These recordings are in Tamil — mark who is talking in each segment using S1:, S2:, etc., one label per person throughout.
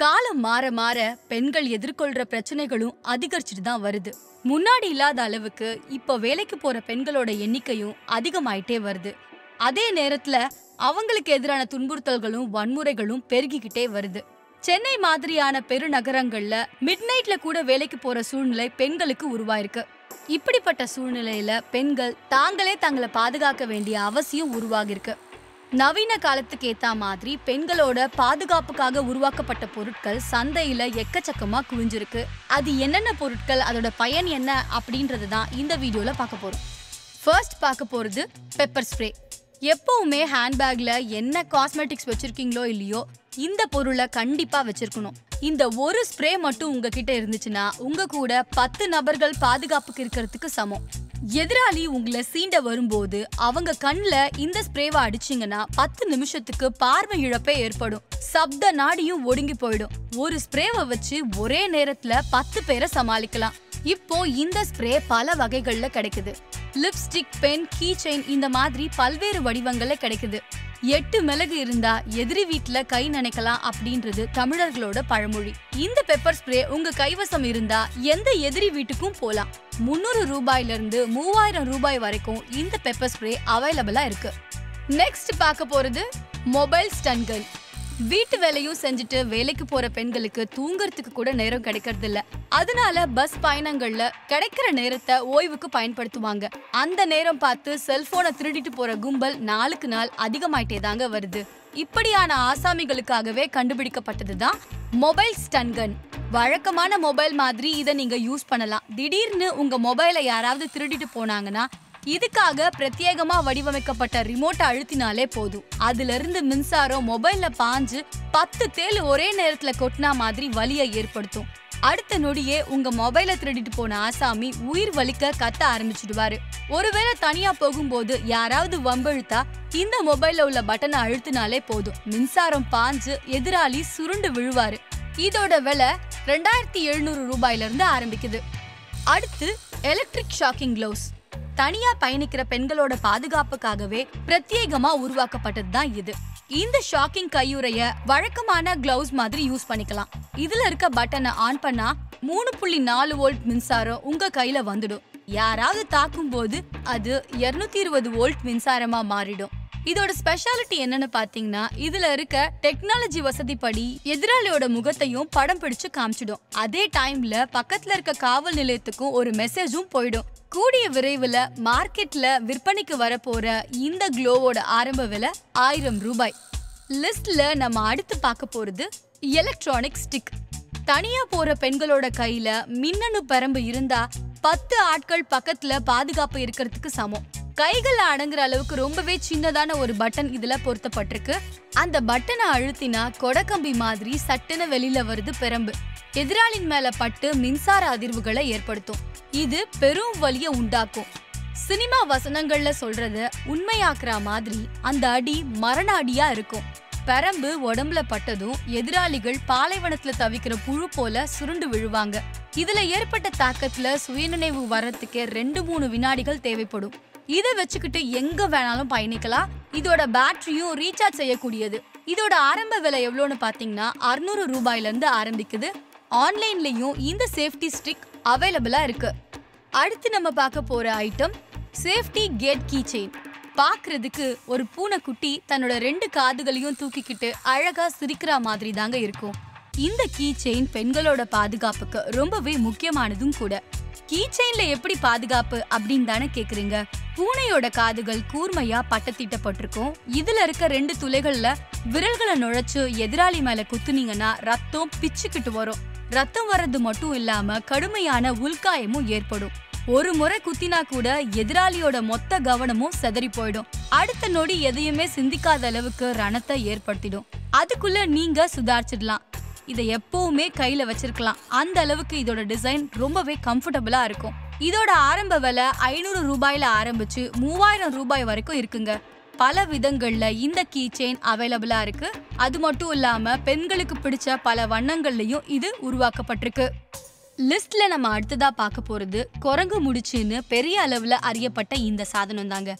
S1: காலம் மாற மாற பெண்கள் எதிர்கொள்ற பிரச்சனைகளும் அதிகரிச்சுட்டு தான் வருது முன்னாடி இல்லாத அளவுக்கு இப்போ வேலைக்கு போற பெண்களோட எண்ணிக்கையும் அதிகமாயிட்டே வருது அதே நேரத்துல அவங்களுக்கு எதிரான துன்புறுத்தல்களும் வன்முறைகளும் பெருகிக்கிட்டே வருது சென்னை மாதிரியான பெருநகரங்கள்ல மிட் நைட்ல கூட வேலைக்கு போற சூழ்நிலை பெண்களுக்கு உருவாயிருக்கு இப்படிப்பட்ட சூழ்நிலையில பெண்கள் தாங்களே தங்களை பாதுகாக்க வேண்டிய அவசியம் உருவாகிருக்கு நவீன காலத்துக்கு ஏத்த மாதிரி பெண்களோட பாதுகாப்புக்காக உருவாக்கப்பட்ட பொருட்கள் சந்தையில எக்கச்சக்கமா குவிஞ்சிருக்கு அது என்னென்ன பொருட்கள் அதோட பயன் என்ன அப்படின்றது தான் இந்த வீடியோல பார்க்க போறோம் ஃபர்ஸ்ட் பார்க்க போறது பெப்பர் ஸ்ப்ரே எப்பவுமே ஹேண்ட்பேக்ல என்ன காஸ்மெட்டிக்ஸ் வச்சிருக்கீங்களோ இல்லையோ இந்த பொருளை கண்டிப்பா வச்சிருக்கணும் இந்த ஒரு ஸ்ப்ரே மட்டும் உங்ககிட்ட இருந்துச்சுன்னா உங்க கூட பத்து நபர்கள் பாதுகாப்புக்கு இருக்கிறதுக்கு சமம் எதிராளி உங்களை சீண்ட வரும்போது அவங்க கண்ணுல இந்த ஸ்ப்ரேவை அடிச்சீங்கன்னா பத்து நிமிஷத்துக்கு பார்வை இழப்பே ஏற்படும் சப்த நாடியும் ஒடுங்கி போயிடும் ஒரு ஸ்ப்ரேவை வச்சு ஒரே நேரத்துல பத்து பேரை சமாளிக்கலாம் இப்போ இந்த ஸ்ப்ரே பல வகைகள்ல கிடைக்குது லிப்ஸ்டிக் பென் கீ செயின் இந்த மாதிரி பல்வேறு வடிவங்கள்ல கிடைக்குது எட்டு மிளகு இருந்தா எதிரி வீட்ல கை நினைக்கலாம் அப்படின்றது தமிழர்களோட பழமொழி இந்த பெப்பர் ஸ்ப்ரே உங்க கைவசம் இருந்தா எந்த எதிரி வீட்டுக்கும் போலாம் முந்நூறு ரூபாயில இருந்து மூவாயிரம் ரூபாய் வரைக்கும் இந்த பெப்பர் ஸ்ப்ரே அவைலபிளா இருக்கு நெக்ஸ்ட் பார்க்க போறது மொபைல் ஸ்டன் கன் வீட்டு வேலையும் செஞ்சுட்டு வேலைக்கு போற பெண்களுக்கு தூங்கறதுக்கு கூட நேரம் கிடைக்கிறது இல்ல அதனால பஸ் பயணங்கள்ல கிடைக்கிற நேரத்தை ஓய்வுக்கு பயன்படுத்துவாங்க அந்த நேரம் பார்த்து செல்போனை திருடிட்டு போற கும்பல் நாளுக்கு நாள் அதிகமாயிட்டே தாங்க வருது இப்படியான ஆசாமிகளுக்காகவே கண்டுபிடிக்கப்பட்டதுதான் மொபைல் ஸ்டன் கன் வழக்கமான மொபைல் மாதிரி இதை நீங்க யூஸ் பண்ணலாம் திடீர்னு உங்க மொபைலை யாராவது திருடிட்டு போனாங்கன்னா இதுக்காக பிரத்யேகமா வடிவமைக்கப்பட்ட ரிமோட்டை அழுத்தினாலே போதும் அதுல இருந்து மின்சாரம் மொபைல்ல பாஞ்சு பத்து தேள் ஒரே நேரத்துல கொட்டினா மாதிரி வலியை ஏற்படுத்தும் அடுத்த நொடியே உங்க மொபைலை திருடிட்டு போன ஆசாமி உயிர் வலிக்க கத்த ஆரம்பிச்சிடுவாரு ஒருவேளை தனியா போகும்போது யாராவது வம்பிழுத்தா இந்த மொபைல்ல உள்ள பட்டனை அழுத்தினாலே போதும் மின்சாரம் பாஞ்சு எதிராளி சுருண்டு விழுவாரு இதோட விலை ரெண்டாயிரத்தி எழுநூறு ரூபாயில இருந்து ஆரம்பிக்குது அடுத்து எலக்ட்ரிக் ஷாக்கிங் க்ளவுஸ் தனியா பயணிக்கிற பெண்களோட பாதுகாப்புக்காகவே பிரத்யேகமா உருவாக்கப்பட்டது தான் இது இந்த ஷாக்கிங் கையுறைய வழக்கமான கிளவுஸ் மாதிரி யூஸ் பண்ணிக்கலாம் இதுல இருக்க பட்டனை ஆன் பண்ணா மூணு புள்ளி நாலு வோல்ட் மின்சாரம் உங்க கையில வந்துடும் யாராவது தாக்கும் போது அது 220 இருபது வோல்ட் மின்சாரமா மாறிடும் இதோட ஸ்பெஷாலிட்டி என்னன்னு பாத்தீங்கன்னா இதுல இருக்க டெக்னாலஜி வசதிப்படி எதிராளியோட முகத்தையும் படம் பிடிச்சு காமிச்சிடும் அதே டைம்ல பக்கத்துல இருக்க காவல் நிலையத்துக்கும் ஒரு மெசேஜும் போயிடும் கூடிய விரைவில் மார்க்கெட்ல விற்பனைக்கு வரப்போற இந்த க்ளோவோட ஆரம்ப விலை ஆயிரம் ரூபாய் லிஸ்ட்ல நம்ம அடுத்து பார்க்க போறது எலக்ட்ரானிக் ஸ்டிக் தனியா போற பெண்களோட கையில மின்னணு பரம்பு இருந்தா பத்து ஆட்கள் பக்கத்துல பாதுகாப்பு இருக்கிறதுக்கு சமம் கைகள் அடங்குற அளவுக்கு ரொம்பவே சின்னதான ஒரு பட்டன் இதுல பொருத்தப்பட்டிருக்கு அந்த பட்டனை அழுத்தினா கொடக்கம்பி மாதிரி சட்டுன்னு வெளியில வருது பெரம்பு எதிராளின் மேல பட்டு மின்சார அதிர்வுகளை ஏற்படுத்தும் இது பெரும் வலிய உண்டாக்கும் சினிமா வசனங்கள்ல சொல்றத உண்மையாக்குற மாதிரி அந்த அடி மரண அடியா இருக்கும் பெரம்பு உடம்புல பட்டதும் எதிராளிகள் பாலைவனத்துல தவிக்கிற புழு போல சுருண்டு விழுவாங்க இதுல ஏற்பட்ட தாக்கத்துல சுயநினைவு வர்றதுக்கே ரெண்டு மூணு வினாடிகள் தேவைப்படும் இதை வச்சுக்கிட்டு எங்க வேணாலும் பயணிக்கலாம் இதோட பேட்டரியும் ரீசார்ஜ் செய்யக்கூடியது இதோட ஆரம்ப விலை எவ்வளோன்னு பாத்தீங்கன்னா அறுநூறு ரூபாயில இருந்து ஆரம்பிக்குது ஆன்லைன்லயும் இந்த சேஃப்டி ஸ்டிக் அவைலபிளா இருக்கு அடுத்து நம்ம பார்க்க போற item safety gate key chain பார்க்கிறதுக்கு ஒரு பூனைக்குட்டி தன்னோட ரெண்டு காதுகளையும் தூக்கிக்கிட்டு அழகா சிரிக்கிற மாதிரி தாங்க இருக்கும் இந்த கீ செயின் பெண்களோட பாதுகாப்புக்கு ரொம்பவே முக்கியமானதும் கூட கீ செயின்ல எப்படி பாதுகாப்பு அப்படின்னு தானே கேக்குறீங்க பூனையோட காதுகள் கூர்மையா பட்டத்திட்டப்பட்டிருக்கும் இதுல இருக்க ரெண்டு துளைகள்ல விரல்களை நுழைச்சு எதிராளி மேல குத்துனீங்கன்னா ரத்தம் பிச்சுக்கிட்டு வரும் ரத்தம் வர்றது மட்டும் இல்லாம கடுமையான உள்காயமும் ஏற்படும் ஒரு முறை குத்தினா கூட எதிராளியோட மொத்த கவனமும் செதறி போயிடும் அடுத்த நொடி எதையுமே சிந்திக்காத அளவுக்கு ரணத்தை ஏற்படுத்திடும் அதுக்குள்ள நீங்க சுதாரிச்சிடலாம் இதை எப்பவுமே கையில வச்சிருக்கலாம் அந்த அளவுக்கு இதோட டிசைன் ரொம்பவே கம்ஃபர்டபுளா இருக்கும் இதோட ஆரம்ப விலை ஐநூறு ரூபாயில ஆரம்பிச்சு மூவாயிரம் ரூபாய் வரைக்கும் இருக்குங்க பல விதங்கள்ல இந்த கீ செயின் அவைலபிளா இருக்கு அது மட்டும் இல்லாம பெண்களுக்கு பிடிச்ச பல வண்ணங்கள்லயும் இது உருவாக்கப்பட்டிருக்கு லிஸ்ட்ல நம்ம அடுத்ததா பார்க்க போறது குரங்கு முடிச்சுன்னு பெரிய அளவுல அறியப்பட்ட இந்த சாதனம் தாங்க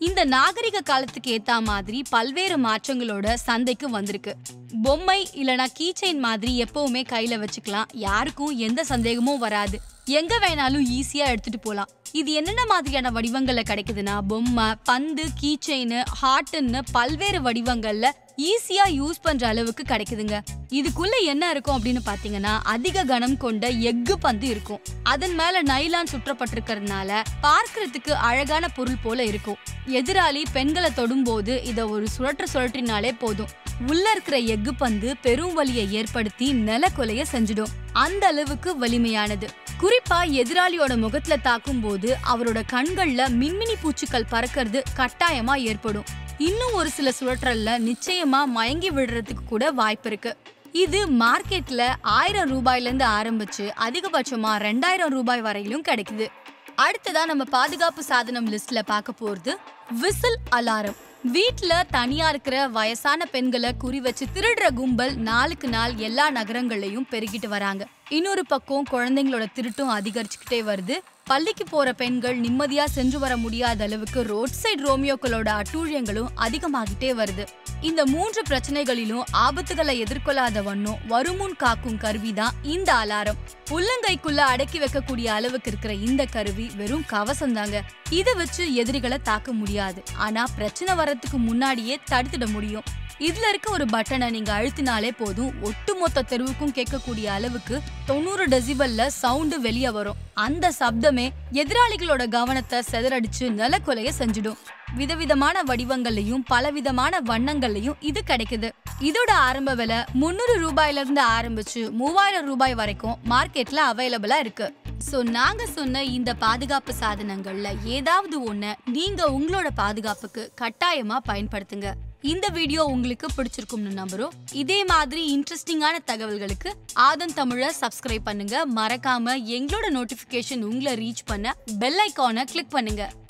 S1: இந்த நாகரிக காலத்துக்கு ஏத்த மாதிரி பல்வேறு மாற்றங்களோட சந்தைக்கு வந்திருக்கு பொம்மை இல்லனா கீச்செயின் மாதிரி எப்பவுமே கையில வச்சுக்கலாம் யாருக்கும் எந்த சந்தேகமும் வராது எங்க வேணாலும் ஈஸியா எடுத்துட்டு போலாம் இது என்னென்ன மாதிரியான வடிவங்கள்ல கிடைக்குதுன்னா பொம்மை பந்து கீச்செயின் ஹார்ட்னு பல்வேறு வடிவங்கள்ல ஈஸியா யூஸ் பண்ற அளவுக்கு கிடைக்குதுங்க இதுக்குள்ள என்ன இருக்கும் அப்படின்னு பாத்தீங்கன்னா அதிக கனம் கொண்ட எஃகு பந்து இருக்கும் அதன் மேல நைலான் சுற்றப்பட்டிருக்கிறதுனால பார்க்கறதுக்கு அழகான பொருள் போல இருக்கும் எதிராளி பெண்களை தொடும்போது இத ஒரு சுழற்று சுழற்றினாலே போதும் உள்ள இருக்கிற எஃகு பந்து பெரும் வலியை ஏற்படுத்தி நிலக்கொலைய செஞ்சிடும் அந்த அளவுக்கு வலிமையானது குறிப்பா எதிராளியோட முகத்துல தாக்கும் போது அவரோட கண்கள்ல மின்மினி பூச்சிகள் பறக்கிறது கட்டாயமா ஏற்படும் இன்னும் ஒரு சில சுழற்றல்ல நிச்சயமா மயங்கி விடுறதுக்கு கூட வாய்ப்பு இருக்கு இது மார்க்கெட்ல ஆயிரம் ரூபாயில இருந்து ஆரம்பிச்சு அதிகபட்சமா ரெண்டாயிரம் ரூபாய் வரையிலும் கிடைக்குது அடுத்ததா நம்ம பாதுகாப்பு சாதனம் லிஸ்ட்ல பார்க்க போறது விசில் அலாரம் வீட்ல தனியா இருக்கிற வயசான பெண்களை குறி வச்சு திருடுற கும்பல் நாளுக்கு நாள் எல்லா நகரங்களையும் பெருகிட்டு வராங்க இன்னொரு பக்கம் குழந்தைங்களோட திருட்டும் அதிகரிச்சுக்கிட்டே வருது பள்ளிக்கு போற பெண்கள் நிம்மதியா சென்று வர முடியாத அளவுக்கு ரோட் சைடு ரோமியோக்களோட அட்டூழியங்களும் அதிகமாகிட்டே வருது இந்த மூன்று பிரச்சனைகளிலும் ஆபத்துகளை எதிர்கொள்ளாத வண்ணம் வருமுன் காக்கும் கருவிதான் இந்த அலாரம் உள்ளங்கைக்குள்ள அடக்கி வைக்கக்கூடிய அளவுக்கு இருக்கிற இந்த கருவி வெறும் கவசம் தாங்க இதை வச்சு எதிரிகளை தாக்க முடியாது ஆனா பிரச்சனை வர்றதுக்கு முன்னாடியே தடுத்துட முடியும் இதுல இருக்க ஒரு பட்டனை நீங்க அழுத்தினாலே போதும் ஒட்டுமொத்த தெருவுக்கும் கேட்கக்கூடிய அளவுக்கு தொண்ணூறு டெசிபல்ல சவுண்டு வெளியே வரும் அந்த சப்தமே எதிராளிகளோட கவனத்தை செதறடிச்சு நிலக்கொலைய செஞ்சிடும் விதவிதமான வடிவங்கள்லயும் பலவிதமான வண்ணங்கள்லயும் இது கிடைக்குது இதோட ஆரம்ப விலை முந்நூறு ரூபாயில இருந்து ஆரம்பிச்சு மூவாயிரம் ரூபாய் வரைக்கும் மார்க்கெட்ல அவைலபிளா இருக்கு சோ நாங்க சொன்ன இந்த பாதுகாப்பு சாதனங்கள்ல ஏதாவது ஒண்ண நீங்க உங்களோட பாதுகாப்புக்கு கட்டாயமா பயன்படுத்துங்க இந்த வீடியோ உங்களுக்கு பிடிச்சிருக்கும்னு நம்புறோம் இதே மாதிரி இன்ட்ரெஸ்டிங்கான தகவல்களுக்கு ஆதன் தமிழ சப்ஸ்கிரைப் பண்ணுங்க மறக்காம எங்களோட நோட்டிபிகேஷன் உங்களை ரீச் பண்ண பெல் ஐகானை கிளிக் பண்ணுங்க